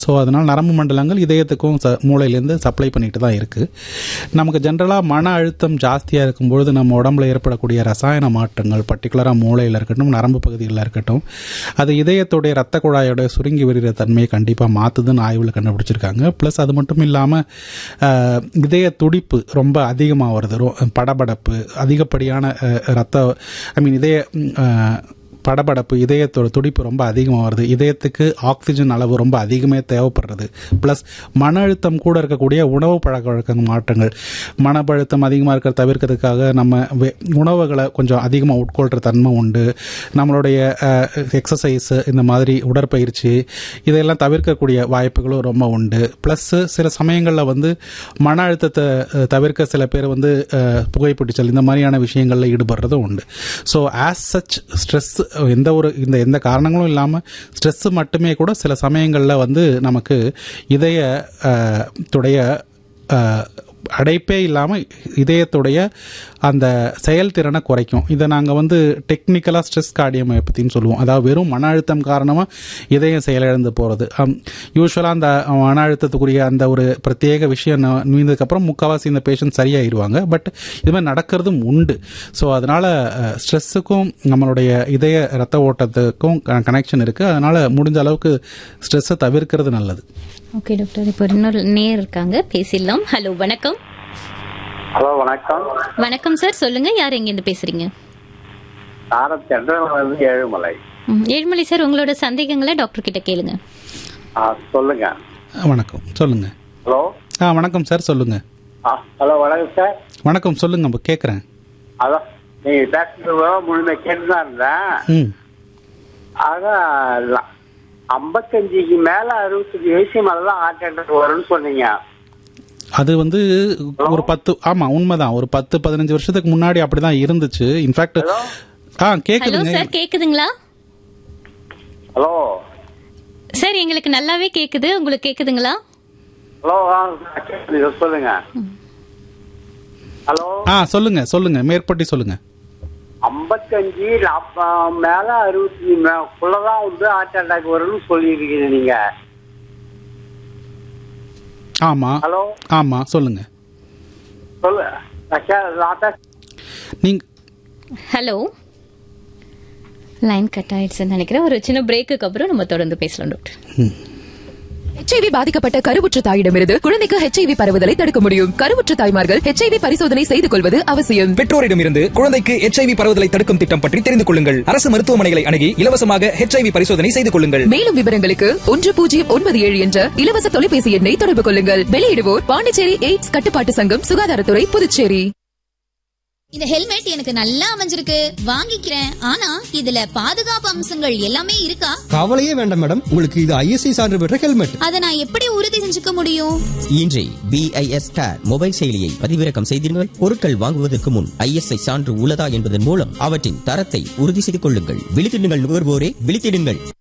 so அதனால் நரம்பு மண்டலங்கள் இதயத்துக்கும் ச மூளையிலேருந்து சப்ளை பண்ணிட்டு தான் இருக்குது நமக்கு ஜென்ரலாக மன அழுத்தம் ஜாஸ்தியாக இருக்கும்பொழுது நம்ம உடம்புல ஏற்படக்கூடிய ரசாயன மாற்றங்கள் பர்டிகுலராக மூளையில் இருக்கட்டும் நரம்பு பகுதிகளில் இருக்கட்டும் அது இதயத்துடைய ரத்த குழாயோட சுருங்கி வருகிற தன்மையை கண்டிப்பாக மாற்றுதுன்னு ஆய்வில் கண்டுபிடிச்சிருக்காங்க ப்ளஸ் அது மட்டும் இல்லாமல் இதய துடிப்பு ரொம்ப அதிகமாக வருது ரொ- படபடப்பு அதிகப்படியான அஹ், ரத்த ஐ மீன் இதய ம், அஹ், படபடப்பு இதயத்தோட துடிப்பு ரொம்ப அதிகமாக வருது இதயத்துக்கு ஆக்சிஜன் அளவு ரொம்ப அதிகமே தேவைப்படுறது ப்ளஸ் மன அழுத்தம் கூட இருக்கக்கூடிய உணவு பழக்க வழக்க மாற்றங்கள் மன அழுத்தம் அதிகமாக இருக்கிற தவிர்க்கிறதுக்காக நம்ம வே- உணவுகளை கொஞ்சம் அதிகமாக உட்கொள்கிற தன்மை உண்டு நம்மளுடைய எக்ஸசைஸ் இந்த மாதிரி உடற்பயிற்சி இதெல்லாம் தவிர்க்கக்கூடிய வாய்ப்புகளும் ரொம்ப உண்டு ப்ளஸ் சில சமயங்களில் வந்து மன அழுத்தத்தை அஹ், தவிர்க்க சில பேர் வந்து அஹ், புகைப்பிடிச்சல் இந்த மாதிரியான விஷயங்களில் ஈடுபடுறதும் உண்டு ஸோ ஆஸ் சச் ஸ்ட்ரெஸ் எந்த ஒரு இந்த எந்த காரணங்களும் இல்லாமல் ஸ்ட்ரெஸ் மட்டுமே கூட சில சமயங்களில் வந்து நமக்கு இதய அஹ், துடைய அஹ், அடைப்பே இல்லாமல் இதயத்துடைய அந்த செயல்திறனை குறைக்கும் இதை நாங்கள் வந்து டெக்னிக்கலாக ஸ்ட்ரெஸ் கார்டியோமயோபதின்னு சொல்லுவோம் அதாவது வெறும் மன அழுத்தம் காரணமாக இதயம் செயலிழந்து போகிறது யூஸ்வலாக அந்த மன அழுத்தத்துக்குரிய அந்த ஒரு பிரத்யேக விஷயம் நீந்ததுக்கப்புறம் முக்கால்வாசி இந்த பேஷண்ட் சரியாயிருவாங்க பட் இது மாதிரி நடக்கிறதும் உண்டு ஸோ அதனால் ஸ்ட்ரெஸ்ஸுக்கும் நம்மளுடைய இதய ரத்த ஓட்டத்துக்கும் கனெக்ஷன் இருக்குது அதனால் முடிஞ்ச அளவுக்கு ஸ்ட்ரெஸ்ஸை தவிர்க்கிறது நல்லது ஓகே டாக்டர் இப்போ இன்னொரு நேர் இருக்காங்க பேசிடலாம் ஹலோ வணக்கம் ஹலோ வணக்கம் வணக்கம் சார் சொல்லுங்க யார் எங்கேருந்து பேசுறீங்க ஆரம் சென்றவங்க ஏழுமலை ம், ஏழுமலை சார் உங்களோட சந்தேகங்களை டாக்டர் கிட்ட கேளுங்க ஆ சொல்லுங்க வணக்கம் சொல்லுங்கள் ஹலோ ஆ வணக்கம் சார் சொல்லுங்கள் ஆ ஹலோ வணக்கம் சார் வணக்கம் சொல்லுங்க கேட்குறேன் அதான் நீங்க பேசுறது முழுமை கேட்டு தான் இருந்தேன் ம் அதான் ஐம்பத்தஞ்சுக்கு மேல அறுபத்தஞ்சு வயசு மேலதான் ஹார்ட் அட்டாக் வரும்னு சொன்னீங்க அது வந்து ஒரு பத்து ஆமா உண்மைதான் ஒரு பத்து பதினஞ்சு வருஷத்துக்கு முன்னாடி அப்படிதான் இருந்துச்சு இன்ஃபேக்ட் ஆ ஹலோ கேக்குதுங்க சார் கேக்குதுங்களா ஹலோ சார் எங்களுக்கு நல்லாவே கேக்குது உங்களுக்கு கேக்குதுங்களா ஹலோ சொல்லுங்க ஹலோ ஆ சொல்லுங்க சொல்லுங்க மேற்பட்டி சொல்லுங்க ஐம்பத்தஞ்சு நாப்ப- மேல அறுபத்தி மேலதான் வந்து ஹார்ட் அட்டாக் வரும்னு சொல்லியிருக்கீங்க நீங்க ஆமா ஹலோ ஆமா சொல்லுங்க சொல்லு சார் நான் பேச நீங்க ஹலோ லைன் கட் ஆயிடுச்சுன்னு நினைக்கிறேன் ஒரு சின்ன பிரேக்குக்கு அப்புறம் நம்ம தொடர்ந்து பேசலாம் டாக்டர் ஹெச்ஐவி பாதிக்கப்பட்ட கருவுற்ற தாயிடமிருந்து குழந்தைக்கு ஹெச்ஐவி பரவுதலை தடுக்க முடியும் கருவுற்ற தாய்மார்கள் ஹெச்ஐவி பரிசோதனை செய்து கொள்வது அவசியம் பெற்றோரிடமிருந்து குழந்தைக்கு எச்ஐவி பரவுதலை தடுக்கும் திட்டம் பற்றி தெரிந்து கொள்ளுங்கள் அரசு மருத்துவமனைகளை அணுகி இலவசமாக ஹெச்ஐவி பரிசோதனை செய்து கொள்ளுங்கள் மேலும் விவரங்களுக்கு ஒன்று பூஜ்ஜியம் ஒன்பது ஏழு என்ற இலவச தொலைபேசி எண்ணை தொடர்பு கொள்ளுங்கள் வெளியிடுவோர் பாண்டிச்சேரி எய்ட்ஸ் கட்டுப்பாட்டு சங்கம் சுகாதாரத்துறை புதுச்சேரி இந்த ஹெல்மெட் எனக்கு நல்லா அமைஞ்சிருக்கு வாங்கிக்கிறேன் ஆனா இதுல பாதுகாப்பு அம்சங்கள் எல்லாமே இருக்கா கவலையே வேண்டாம் மேடம் உங்களுக்கு இது ஐஎஸ்ஐ சான்று பெற்ற ஹெல்மெட் அதை நான் எப்படி உறுதி செஞ்சுக்க முடியும் இன்றே பிஐஎஸ் ஸ்டார் மொபைல் செயலியை பதிவிறக்கம் செய்தீர்கள் பொருட்கள் வாங்குவதற்கு முன் ஐஎஸ்ஐ சான்று உள்ளதா என்பதன் மூலம் அவற்றின் தரத்தை உறுதி செய்து கொள்ளுங்கள் விழித்திடுங்கள் நுகர்வோரே விழித்திடுங்கள்